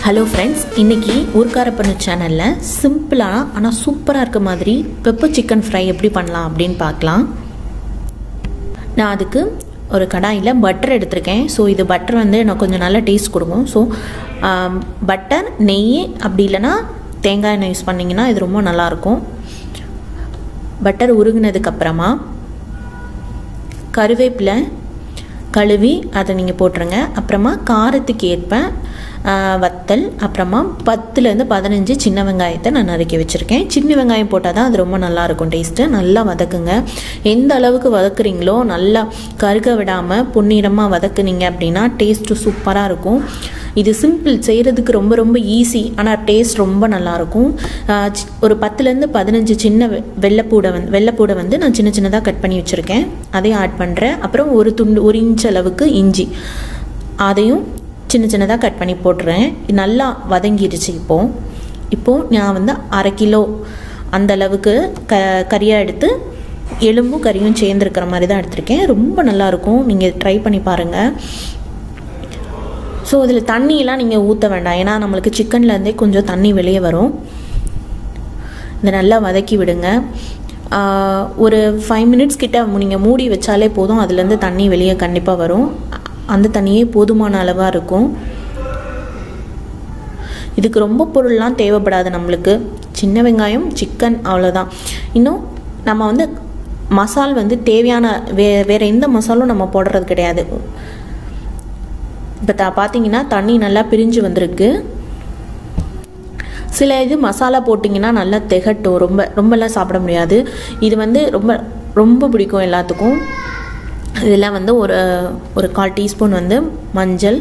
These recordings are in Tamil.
ஹலோ ஃப்ரெண்ட்ஸ் இன்றைக்கி ஊர்க்காரப்பண்ணு சேனலில் சிம்பிளாக ஆனால் சூப்பராக இருக்க மாதிரி பெப்பர் சிக்கன் ஃப்ரை எப்படி பண்ணலாம் அப்படின்னு பார்க்கலாம் நான் அதுக்கு ஒரு கடாயில் பட்டர் எடுத்திருக்கேன் ஸோ இது பட்டர் வந்து எனக்கு கொஞ்சம் நல்ல டேஸ்ட் கொடுக்கும் ஸோ பட்டர் நெய் அப்படி இல்லைன்னா தேங்காய் எண்ணெய் யூஸ் பண்ணிங்கன்னா இது ரொம்ப நல்லாயிருக்கும் பட்டர் உருகினதுக்கப்புறமா கருவேப்பிலை கழுவி அதை நீங்கள் போட்டுருங்க அப்புறமா காரத்துக்கு ஏற்ப வத்தல் அப்புறமா பத்துலேருந்து பதினஞ்சு சின்ன வெங்காயத்தை நான் நறுக்கி வச்சுருக்கேன் சின்ன வெங்காயம் போட்டால் தான் அது ரொம்ப நல்லாயிருக்கும் டேஸ்ட்டு நல்லா வதக்குங்க எந்த அளவுக்கு வதக்குறீங்களோ நல்லா கருக விடாமல் பொன்னிறமாக வதக்குனீங்க அப்படின்னா டேஸ்ட்டு சூப்பராக இருக்கும் இது சிம்பிள் செய்கிறதுக்கு ரொம்ப ரொம்ப ஈஸி ஆனால் டேஸ்ட் ரொம்ப நல்லாயிருக்கும் ஒரு பத்துலேருந்து பதினஞ்சு சின்ன வெள்ளைப்பூடை வந்து வெள்ளைப்பூடை வந்து நான் சின்ன சின்னதாக கட் பண்ணி வச்சுருக்கேன் அதையும் ஆட் பண்ணுறேன் அப்புறம் ஒரு துண்டு ஒரு இன்ச் அளவுக்கு இஞ்சி அதையும் சின்ன சின்னதாக கட் பண்ணி போட்டுறேன் நல்லா வதங்கிடுச்சு இப்போது இப்போது நான் வந்து அரை கிலோ அந்த அளவுக்கு க கறியாக எடுத்து எலும்பும் கறியும் சேர்ந்துருக்கிற மாதிரி தான் எடுத்திருக்கேன் ரொம்ப நல்லாயிருக்கும் நீங்கள் ட்ரை பண்ணி பாருங்கள் ஸோ இதில் தண்ணியெலாம் நீங்கள் ஊற்ற வேண்டாம் ஏன்னா நம்மளுக்கு சிக்கன்லேருந்தே கொஞ்சம் தண்ணி வெளியே வரும் இதை நல்லா வதக்கி விடுங்க ஒரு ஃபைவ் மினிட்ஸ் கிட்ட நீங்கள் மூடி வச்சாலே போதும் அதுலேருந்து தண்ணி வெளியே கண்டிப்பாக வரும் அந்த தண்ணியே போதுமான அளவாக இருக்கும் இதுக்கு ரொம்ப பொருள்லாம் தேவைப்படாது நம்மளுக்கு சின்ன வெங்காயம் சிக்கன் அவ்வளோதான் இன்னும் நம்ம வந்து மசால் வந்து தேவையான வே வேறு எந்த மசாலும் நம்ம போடுறது கிடையாது இப்போ த பார்த்தீங்கன்னா தண்ணி நல்லா பிரிஞ்சு வந்திருக்கு சில இது மசாலா போட்டிங்கன்னா நல்லா திகட்டும் ரொம்ப ரொம்பலாம் சாப்பிட முடியாது இது வந்து ரொம்ப ரொம்ப பிடிக்கும் எல்லாத்துக்கும் இதில் வந்து ஒரு ஒரு கால் டீஸ்பூன் வந்து மஞ்சள்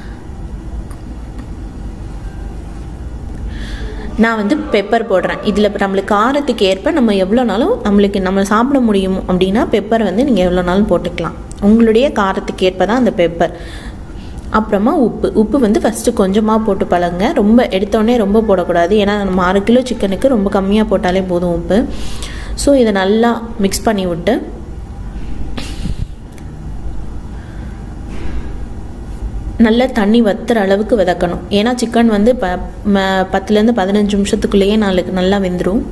நான் வந்து பெப்பர் போடுறேன் இதில் நம்மளுக்கு காரத்துக்கு ஏற்ப நம்ம எவ்வளோ நாளும் நம்மளுக்கு நம்ம சாப்பிட முடியும் அப்படின்னா பெப்பர் வந்து நீங்கள் எவ்வளோ நாளும் போட்டுக்கலாம் உங்களுடைய காரத்துக்கு ஏற்ப தான் அந்த பெப்பர் அப்புறமா உப்பு உப்பு வந்து ஃபஸ்ட்டு கொஞ்சமாக போட்டு பழங்க ரொம்ப எடுத்தோடனே ரொம்ப போடக்கூடாது ஏன்னா நம்ம அரை கிலோ சிக்கனுக்கு ரொம்ப கம்மியாக போட்டாலே போதும் உப்பு ஸோ இதை நல்லா மிக்ஸ் பண்ணி விட்டு நல்லா தண்ணி வத்துற அளவுக்கு வதக்கணும் ஏன்னா சிக்கன் வந்து ப பத்துலேருந்து பதினஞ்சு நிமிஷத்துக்குள்ளேயே நாளுக்கு நல்லா வெந்துடும்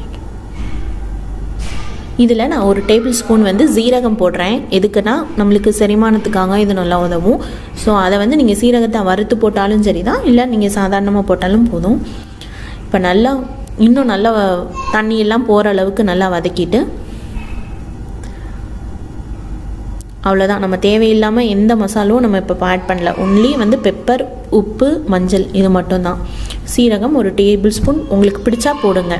இதில் நான் ஒரு டேபிள் ஸ்பூன் வந்து சீரகம் போடுறேன் எதுக்குன்னா நம்மளுக்கு செரிமானத்துக்காக இது நல்லா உதவும் ஸோ அதை வந்து நீங்கள் சீரகத்தை வறுத்து போட்டாலும் சரி தான் இல்லை நீங்கள் சாதாரணமாக போட்டாலும் போதும் இப்போ நல்லா இன்னும் நல்லா தண்ணியெல்லாம் போகிற அளவுக்கு நல்லா வதக்கிட்டு அவ்வளோதான் நம்ம தேவையில்லாமல் எந்த மசாலும் நம்ம இப்போ ஆட் பண்ணல ஒன்லி வந்து பெப்பர் உப்பு மஞ்சள் இது மட்டும்தான் சீரகம் ஒரு டேபிள் ஸ்பூன் உங்களுக்கு பிடிச்சா போடுங்க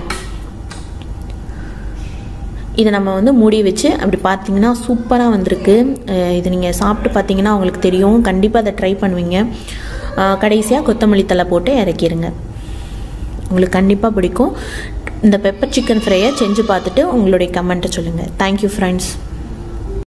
இதை நம்ம வந்து மூடி வச்சு அப்படி பார்த்தீங்கன்னா சூப்பராக வந்திருக்கு இது நீங்கள் சாப்பிட்டு பார்த்தீங்கன்னா உங்களுக்கு தெரியும் கண்டிப்பாக அதை ட்ரை பண்ணுவீங்க கடைசியாக கொத்தமல்லி தலை போட்டு இறக்கிடுங்க உங்களுக்கு கண்டிப்பாக பிடிக்கும் இந்த பெப்பர் சிக்கன் ஃப்ரையை செஞ்சு பார்த்துட்டு உங்களுடைய கமெண்ட்டை சொல்லுங்கள் தேங்க்யூ ஃப்ரெண்ட்ஸ்